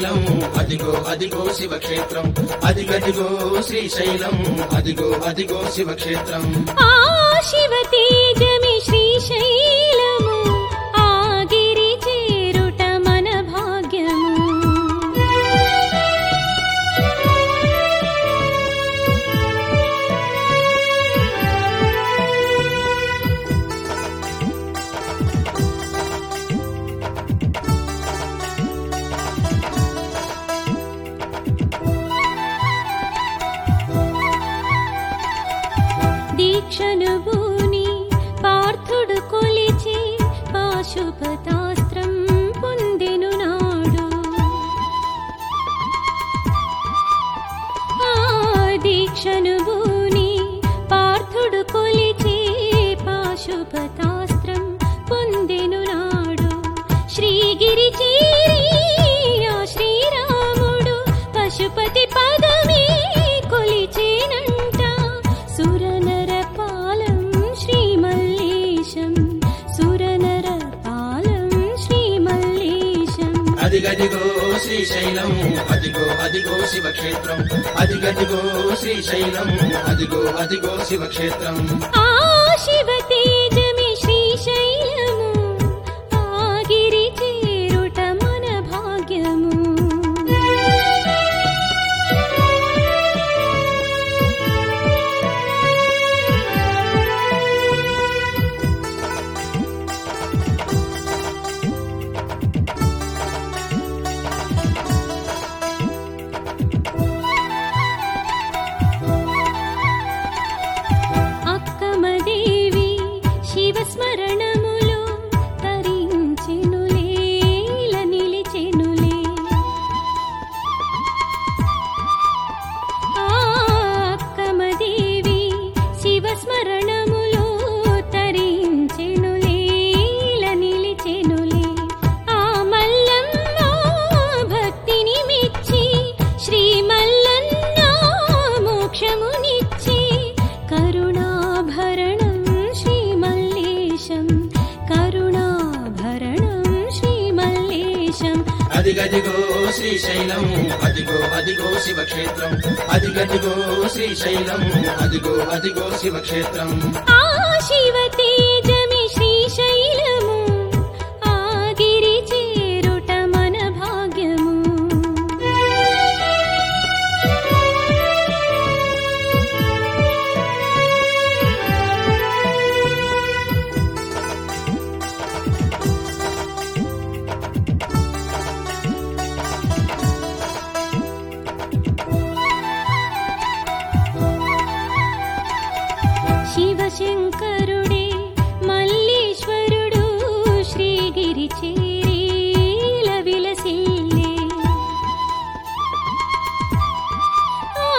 శ్రీశైలం అదిగో అదిగో శివక్షేత్రం అదిగదిగో శ్రీశైలం అదిగో అదిగో శివక్షేత్రం ఆ శివ తేజమి శ్రీశైలము ఆగిరి చేరుట మన భాగ్యము దీక్షను భూని పార్థుడు కొలిచి పాశుపతాస్త్రం పొందెను నాడు ఆ దీక్షను భూని పార్థుడు కొలిచి పాశుపతాస్త్రం పొందెను నాడు శ్రీగిరి చేరి ఆ శ్రీరాముడు పశుపతి పదమే కొలిచేనంట సురనర పాలం శ్రీమల్లేశం సురనర పాలం శ్రీమల్లేశం అదిగదిగో శ్రీశైలం అదిగో అదిగో శివక్షేత్రం అదిగదిగో శ్రీశైలం అదిగో అదిగో శివక్షేత్రం ఆ శివ తేజమి శ్రీశైలము ఆగిరి చేరుట మన భాగ్యము అక్కమదేవి శివస్మరణములో తరించెనులే ఇలా నిలిచెనులే ఆ అక్కమదేవి శివస్మరణములో తరించెనులే ఇలా నిలిచెనులే ఆ మల్లమ్మ భక్తిని మెచ్చి శ్రీ మల్లన్న మోక్షమునిచ్చి కరుణాభరణం శ్రీమల్లేశం కరుణాభరణం శ్రీమల్లేశం అదిగదిగో శ్రీశైలం అదిగో అదిగో శివక్షేత్రం అదిగదిగో శ్రీశైలం అదిగో అదిగో శివక్షేత్రం ఆ శివ తేజమి శ్రీశైలము ఆగిరి చేరుట మన భాగ్యము శివశంకరుడే మల్లీశ్వరుడు శ్రీగిరి చేరీల విలసిల్లే ఆ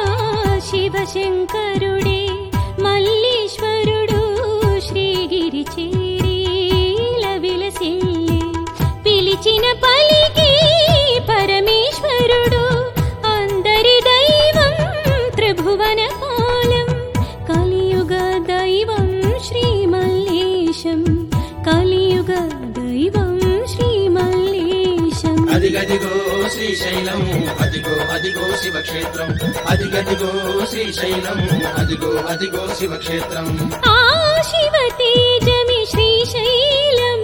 శివశంకరుడే మల్లీశ్వరుడు శ్రీగిరి చేరీల విలసిల్లే పిలిచిన పలికి పరమేశ్వరుడు అందరి దైవం త్రిభువన కాలం కలియుగ దైవం శ్రీమల్లేశం కలియుగ దైవం శ్రీమల్లేశం అదిగదిగో శ్రీశైలం అదిగో అదిగో శివక్షేత్రం అదిగదిగో శ్రీశైలం అదిగో అదిగో శివక్షేత్రం ఆ శివ తేజమి శ్రీశైలము